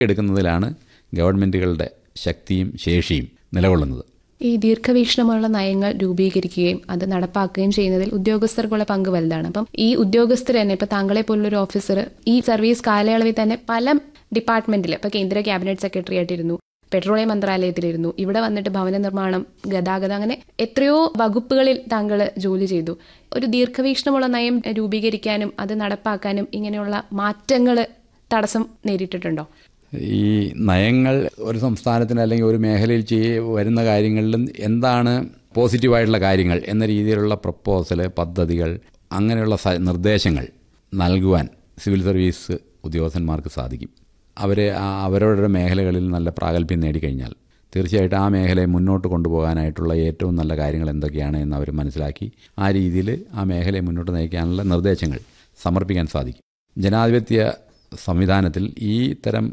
എടുക്കുന്നതിലാണ് ഗവൺമെൻറ്റുകളുടെ ശക്തിയും ശേഷിയും നിലകൊള്ളുന്നത് ഈ ദീർഘവീക്ഷണമുള്ള നയങ്ങൾ രൂപീകരിക്കുകയും അത് നടപ്പാക്കുകയും ചെയ്യുന്നതിൽ ഉദ്യോഗസ്ഥർക്കുള്ള പങ്ക് വലുതാണ് അപ്പം ഈ ഉദ്യോഗസ്ഥർ തന്നെ ഇപ്പൊ താങ്കളെ പോലുള്ളൊരു ഓഫീസർ ഈ സർവീസ് കാലയളവിൽ തന്നെ പല ഡിപ്പാർട്ട്മെന്റിൽ ഇപ്പൊ കേന്ദ്ര ക്യാബിനറ്റ് സെക്രട്ടറി ആയിട്ടിരുന്നു പെട്രോളിയം മന്ത്രാലയത്തിലിരുന്നു ഇവിടെ വന്നിട്ട് ഭവന നിർമ്മാണം ഗതാഗതം അങ്ങനെ എത്രയോ വകുപ്പുകളിൽ താങ്കൾ ജോലി ചെയ്തു ഒരു ദീർഘവീക്ഷണമുള്ള നയം രൂപീകരിക്കാനും അത് നടപ്പാക്കാനും ഇങ്ങനെയുള്ള മാറ്റങ്ങൾ തടസ്സം നേരിട്ടിട്ടുണ്ടോ ഈ നയങ്ങൾ ഒരു സംസ്ഥാനത്തിന് അല്ലെങ്കിൽ ഒരു മേഖലയിൽ ചെയ്യ വരുന്ന കാര്യങ്ങളിലും എന്താണ് പോസിറ്റീവായിട്ടുള്ള കാര്യങ്ങൾ എന്ന രീതിയിലുള്ള പ്രപ്പോസൽ പദ്ധതികൾ അങ്ങനെയുള്ള സ- നിർദ്ദേശങ്ങൾ നൽകുവാൻ സിവിൽ സർവീസ് ഉദ്യോഗസ്ഥന്മാർക്ക് സാധിക്കും അവർ അവരവരുടെ മേഖലകളിൽ നല്ല പ്രാഗൽഭ്യം നേടിക്കഴിഞ്ഞാൽ തീർച്ചയായിട്ടും ആ മേഖലയെ മുന്നോട്ട് കൊണ്ടുപോകാനായിട്ടുള്ള ഏറ്റവും നല്ല കാര്യങ്ങൾ എന്തൊക്കെയാണ് എന്ന് അവർ മനസ്സിലാക്കി ആ രീതിയിൽ ആ മേഖലയെ മുന്നോട്ട് നയിക്കാനുള്ള നിർദ്ദേശങ്ങൾ സമർപ്പിക്കാൻ സാധിക്കും ജനാധിപത്യ സംവിധാനത്തിൽ ഈ തരം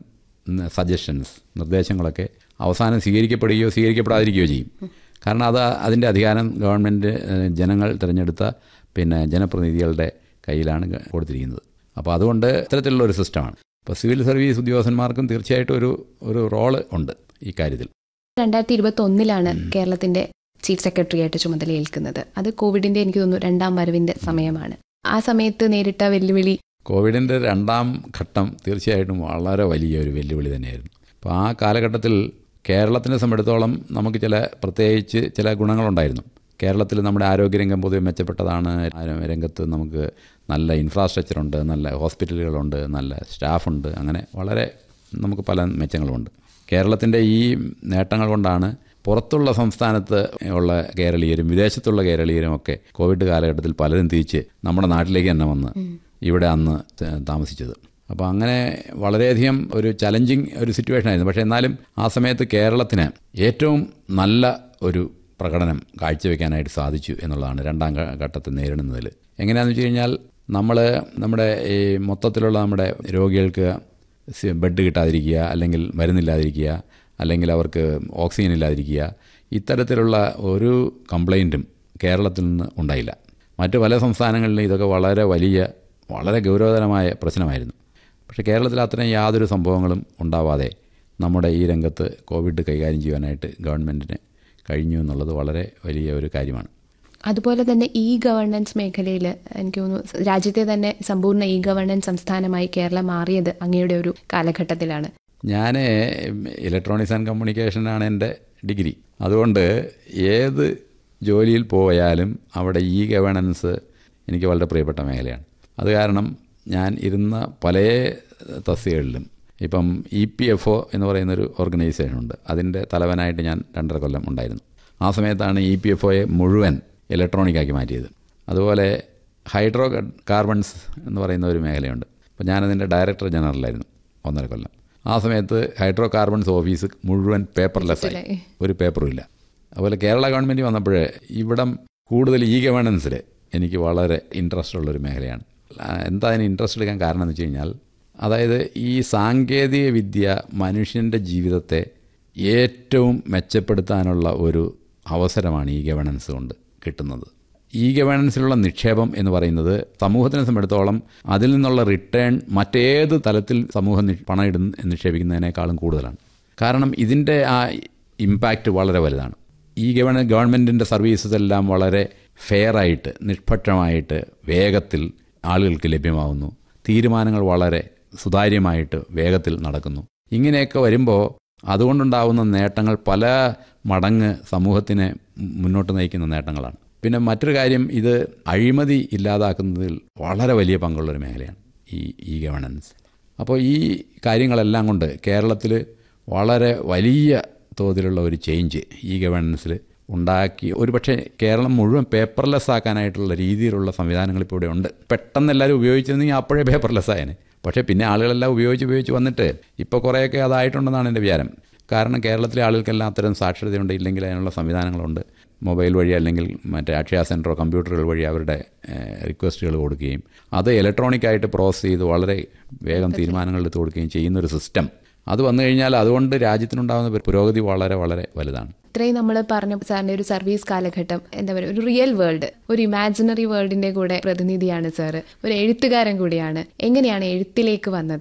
സജഷൻസ് നിർദ്ദേശങ്ങളൊക്കെ അവസാനം സ്വീകരിക്കപ്പെടുകയോ സ്വീകരിക്കപ്പെടാതിരിക്കുകയോ ചെയ്യും കാരണം അത് അതിൻ്റെ അധികാരം ഗവൺമെൻറ് ഏഹ്, ജനങ്ങൾ തിരഞ്ഞെടുത്ത പിന്നെ ജനപ്രതിനിധികളുടെ കയ്യിലാണ് ഗ- കൊടുത്തിരിക്കുന്നത് അപ്പോൾ അതുകൊണ്ട് ഇത്തരത്തിലുള്ള ഒരു സിസ്റ്റമാണ് അപ്പോൾ സിവിൽ സർവീസ് ഉദ്യോഗസ്ഥന്മാർക്കും തീർച്ചയായിട്ടും ഒരു ഒരു റോള് ഉണ്ട് ഈ കാര്യത്തിൽ രണ്ടായിരത്തി ഇരുപത്തി ഒന്നിലാണ് കേരളത്തിന്റെ ചീഫ് സെക്രട്ടറി ആയിട്ട് ചുമതലയേൽക്കുന്നത് അത് കോവിഡിന്റെ എനിക്ക് തോന്നുന്നു രണ്ടാം വരവിന്റെ സമയമാണ് ആ സമയത്ത് നേരിട്ട വെല്ലുവിളി കോവിഡിൻ്റെ രണ്ടാം ഘട്ടം തീർച്ചയായിട്ടും വളരെ വലിയ ഒരു വെല്ലുവിളി തന്നെയായിരുന്നു അപ്പോൾ ആ കാലഘട്ടത്തിൽ കേരളത്തിനെ സംബന്ധിച്ചിടത്തോളം നമുക്ക് ചില പ്രത്യേകിച്ച് ചില ഗുണങ്ങളുണ്ടായിരുന്നു കേരളത്തിൽ നമ്മുടെ ആരോഗ്യരംഗം പൊതുവെ മെച്ചപ്പെട്ടതാണ് ആ രംഗത്ത് നമുക്ക് നല്ല ഇൻഫ്രാസ്ട്രക്ചറുണ്ട് നല്ല ഹോസ്പിറ്റലുകളുണ്ട് നല്ല സ്റ്റാഫുണ്ട് അങ്ങനെ വളരെ നമുക്ക് പല മെച്ചങ്ങളുമുണ്ട് കേരളത്തിൻ്റെ ഈ നേട്ടങ്ങൾ കൊണ്ടാണ് പുറത്തുള്ള സംസ്ഥാനത്ത് ഉള്ള കേരളീയരും വിദേശത്തുള്ള കേരളീയരും ഒക്കെ കോവിഡ് കാലഘട്ടത്തിൽ പലരും തിരിച്ച് നമ്മുടെ നാട്ടിലേക്ക് തന്നെ വന്ന് ഇവിടെ അന്ന് ത- താമസിച്ചത് അപ്പോൾ അങ്ങനെ വളരെയധികം ഒരു ചലഞ്ചിങ് ഒരു സിറ്റുവേഷൻ ആയിരുന്നു പക്ഷേ എന്നാലും ആ സമയത്ത് കേരളത്തിന് ഏറ്റവും നല്ല ഒരു പ്രകടനം കാഴ്ചവെക്കാനായിട്ട് സാധിച്ചു എന്നുള്ളതാണ് രണ്ടാം ഘ- ഘട്ടത്തെ നേരിടുന്നതിൽ എങ്ങനെയാണെന്ന് വെച്ച് കഴിഞ്ഞാൽ നമ്മൾ നമ്മുടെ ഈ മൊത്തത്തിലുള്ള നമ്മുടെ രോഗികൾക്ക് സി- ബെഡ് കിട്ടാതിരിക്കുക അല്ലെങ്കിൽ മരുന്നില്ലാതിരിക്കുക അല്ലെങ്കിൽ അവർക്ക് ഓക്സിജൻ ഇല്ലാതിരിക്കുക ഇത്തരത്തിലുള്ള ഒരു കംപ്ലൈൻറ്റും കേരളത്തിൽ നിന്ന് ഉണ്ടായില്ല മറ്റ് പല സംസ്ഥാനങ്ങളിലും ഇതൊക്കെ വളരെ വലിയ വളരെ ഗൗരവതരമായ പ്രശ്നമായിരുന്നു പക്ഷേ കേരളത്തിൽ അത്രയും യാതൊരു സംഭവങ്ങളും ഉണ്ടാവാതെ നമ്മുടെ ഈ രംഗത്ത് കോവിഡ് കൈകാര്യം ചെയ്യാനായിട്ട് ഗവൺമെൻറ്റിന് കഴിഞ്ഞു എന്നുള്ളത് വളരെ വലിയ ഒരു കാര്യമാണ് അതുപോലെ തന്നെ ഇ ഗവേണൻസ് മേഖലയിൽ എനിക്ക് തോന്നുന്നു രാജ്യത്തെ തന്നെ സമ്പൂർണ്ണ ഇ ഗവേണൻസ് സംസ്ഥാനമായി കേരളം മാറിയത് അങ്ങയുടെ ഒരു കാലഘട്ടത്തിലാണ് ഞാൻ ഇലക്ട്രോണിക്സ് ആൻഡ് കമ്മ്യൂണിക്കേഷനാണ് എൻ്റെ ഡിഗ്രി അതുകൊണ്ട് ഏത് ജോലിയിൽ പോയാലും അവിടെ ഇ ഗവേണൻസ് എനിക്ക് വളരെ പ്രിയപ്പെട്ട മേഖലയാണ് അത് കാരണം ഞാൻ ഇരുന്ന പല തസ്തികകളിലും ഇപ്പം ഇ പി എഫ് ഒ എന്ന് പറയുന്നൊരു ഓർഗനൈസേഷൻ ഉണ്ട് അതിൻ്റെ തലവനായിട്ട് ഞാൻ രണ്ടര കൊല്ലം ഉണ്ടായിരുന്നു ആ സമയത്താണ് ഇ പി എഫ് ഒയെ മുഴുവൻ ഇലക്ട്രോണിക്കാക്കി മാറ്റിയത് അതുപോലെ ഹൈഡ്രോ കാർബൺസ് എന്ന് പറയുന്ന ഒരു മേഖലയുണ്ട് അപ്പോൾ ഞാനതിൻ്റെ ഡയറക്ടർ ജനറലായിരുന്നു ഒന്നര കൊല്ലം ആ സമയത്ത് ഹൈഡ്രോ കാർബൺസ് ഓഫീസ് മുഴുവൻ പേപ്പർലെസ് ആയി ഒരു പേപ്പറും ഇല്ല അതുപോലെ കേരള ഗവൺമെൻറ് വന്നപ്പോൾ ഇവിടം കൂടുതൽ ഇ ഗവേണൻസിൽ എനിക്ക് വളരെ ഇൻട്രസ്റ്റ് ഉള്ളൊരു മേഖലയാണ് ആ, എന്താ അതിന് ഇൻട്രസ്റ്റ് എടുക്കാൻ കാരണം എന്ന് വെച്ച് കഴിഞ്ഞാൽ അതായത് ഈ സാങ്കേതിക വിദ്യ മനുഷ്യൻ്റെ ജീവിതത്തെ ഏറ്റവും മെച്ചപ്പെടുത്താനുള്ള ഒരു അവസരമാണ് ഈ ഗവേണൻസ് കൊണ്ട് കിട്ടുന്നത് ഈ ഗവേണൻസിലുള്ള നിക്ഷേപം എന്ന് പറയുന്നത് സമൂഹത്തിനെ സംബന്ധിച്ചിടത്തോളം അതിൽ നിന്നുള്ള റിട്ടേൺ മറ്റേത് തലത്തിൽ സമൂഹം നി- പണം ഇടുന്ന നിക്ഷേപിക്കുന്നതിനേക്കാളും കൂടുതലാണ് കാരണം ഇതിൻ്റെ ആ ഇമ്പാക്റ്റ് വളരെ വലുതാണ് ഈ ഗവൺ ഗവൺമെൻറ്റിൻ്റെ സർവീസസ് എല്ലാം വളരെ ഫെയറായിട്ട് നിഷ്പക്ഷമായിട്ട് വേഗത്തിൽ ആളുകൾക്ക് ലഭ്യമാവുന്നു തീരുമാനങ്ങൾ വളരെ സുതാര്യമായിട്ട് വേഗത്തിൽ നടക്കുന്നു ഇങ്ങനെയൊക്കെ വരുമ്പോൾ അതുകൊണ്ടുണ്ടാവുന്ന നേട്ടങ്ങൾ പല മടങ്ങ് സമൂഹത്തിനെ മുന്നോട്ട് നയിക്കുന്ന നേട്ടങ്ങളാണ് പിന്നെ മറ്റൊരു കാര്യം ഇത് അഴിമതി ഇല്ലാതാക്കുന്നതിൽ വളരെ വലിയ പങ്കുള്ളൊരു മേഖലയാണ് ഈ ഇ ഗവേണൻസ് അപ്പോൾ ഈ കാര്യങ്ങളെല്ലാം കൊണ്ട് കേരളത്തിൽ വളരെ വലിയ തോതിലുള്ള ഒരു ചേഞ്ച് ഈ ഗവേണൻസിൽ ഉണ്ടാക്കി ഒരുപക്ഷെ കേരളം മുഴുവൻ പേപ്പർലെസ് ആക്കാനായിട്ടുള്ള രീതിയിലുള്ള സംവിധാനങ്ങൾ ഇപ്പോൾ ഇവിടെ ഉണ്ട് പെട്ടെന്ന് എല്ലാവരും ഉപയോഗിച്ചിരുന്നെങ്കിൽ അപ്പോഴേ പേപ്പർലെസ് ആയേനെ പക്ഷേ പിന്നെ ആളുകളെല്ലാം ഉപയോഗിച്ച് ഉപയോഗിച്ച് വന്നിട്ട് ഇപ്പോൾ കുറേയൊക്കെ അതായിട്ടുണ്ടെന്നാണ് എൻ്റെ വിചാരം കാരണം കേരളത്തിലെ ആളുകൾക്കെല്ലാം അത്തരം സാക്ഷരതയുണ്ട് ഇല്ലെങ്കിൽ അതിനുള്ള സംവിധാനങ്ങളുണ്ട് മൊബൈൽ വഴി അല്ലെങ്കിൽ മറ്റേ അക്ഷയ സെൻറ്ററോ കമ്പ്യൂട്ടറുകൾ വഴി അവരുടെ റിക്വസ്റ്റുകൾ കൊടുക്കുകയും അത് ഇലക്ട്രോണിക്കായിട്ട് പ്രോസസ്സ് ചെയ്ത് വളരെ വേഗം തീരുമാനങ്ങൾ എടുത്ത് കൊടുക്കുകയും ചെയ്യുന്നൊരു സിസ്റ്റം അത് വന്നു കഴിഞ്ഞാൽ അതുകൊണ്ട് രാജ്യത്തിനുണ്ടാകുന്ന പുരോഗതി വളരെ വളരെ വലുതാണ് ഇത്രയും നമ്മൾ പറഞ്ഞ സാറിന്റെ ഒരു സർവീസ് കാലഘട്ടം എന്താ പറയുക ഒരു റിയൽ വേൾഡ് ഒരു ഇമാജിനറി വേൾഡിന്റെ കൂടെ പ്രതിനിധിയാണ് സാറ് ഒരു എഴുത്തുകാരൻ കൂടിയാണ് എങ്ങനെയാണ് എഴുത്തിലേക്ക് വന്നത്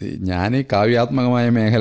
ഞാൻ ഈ കാവ്യാത്മകമായ മേഖല